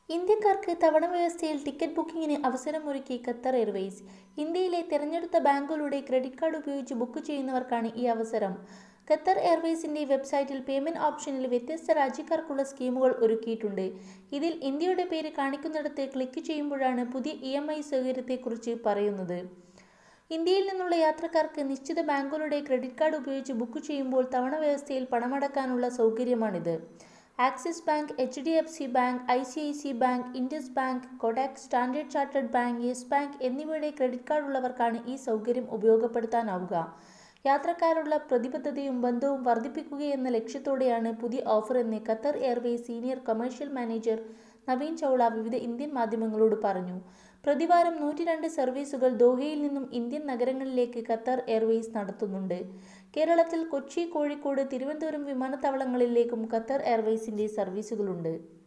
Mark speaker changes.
Speaker 1: ഇന്ത്യക്കാർക്ക് തവണ വ്യവസ്ഥയിൽ ടിക്കറ്റ് ബുക്കിംഗിന് അവസരമൊരുക്കി ഖത്തർ എയർവേസ് ഇന്ത്യയിലെ തിരഞ്ഞെടുത്ത ബാങ്കുകളുടെ ക്രെഡിറ്റ് കാർഡ് ഉപയോഗിച്ച് ബുക്ക് ചെയ്യുന്നവർക്കാണ് ഈ അവസരം ഖത്തർ എയർവേസിന്റെ വെബ്സൈറ്റിൽ പേയ്മെന്റ് ഓപ്ഷനിൽ വ്യത്യസ്ത രാജ്യക്കാർക്കുള്ള സ്കീമുകൾ ഒരുക്കിയിട്ടുണ്ട് ഇതിൽ ഇന്ത്യയുടെ പേര് കാണിക്കുന്നിടത്ത് ക്ലിക്ക് ചെയ്യുമ്പോഴാണ് പുതിയ ഇ എം ഐ സൗകര്യത്തെക്കുറിച്ച് പറയുന്നത് ഇന്ത്യയിൽ നിന്നുള്ള യാത്രക്കാർക്ക് നിശ്ചിത ബാങ്കുകളുടെ ക്രെഡിറ്റ് കാർഡ് ഉപയോഗിച്ച് ബുക്ക് ചെയ്യുമ്പോൾ തവണ വ്യവസ്ഥയിൽ പണമടക്കാനുള്ള സൗകര്യമാണിത് axis bank H D F C bank I C I C bank Indus bank Kodak standard chartered bank yes bank എന്നിവയുടെ ക്രെഡിറ്റ് കാർഡ് ഉള്ളവർക്കാണ് ഈ സൗകര്യം ഉപയോഗപ്പെടുത്താനാവുക യാത്രക്കാരുള്ള പ്രതിബദ്ധതയും ബന്ധവും വർദ്ധിപ്പിക്കുകയെന്ന ലക്ഷ്യത്തോടെയാണ് പുതിയ ഓഫർ എന്ന് Qatar Airways senior commercial manager Naveen Chawla വിവിധ ഇന്ത്യൻ മാധ്യമങ്ങളോട് പറഞ്ഞു പ്രതിവാരം നൂറ്റി രണ്ട് സർവീസുകൾ ദോഹയിൽ നിന്നും ഇന്ത്യൻ നഗരങ്ങളിലേക്ക് ഖത്തർ എയർവേസ് നടത്തുന്നുണ്ട് കേരളത്തിൽ കൊച്ചി കോഴിക്കോട് തിരുവനന്തപുരം വിമാനത്താവളങ്ങളിലേക്കും ഖത്തർ എയർവേസിന്റെ സർവീസുകളുണ്ട്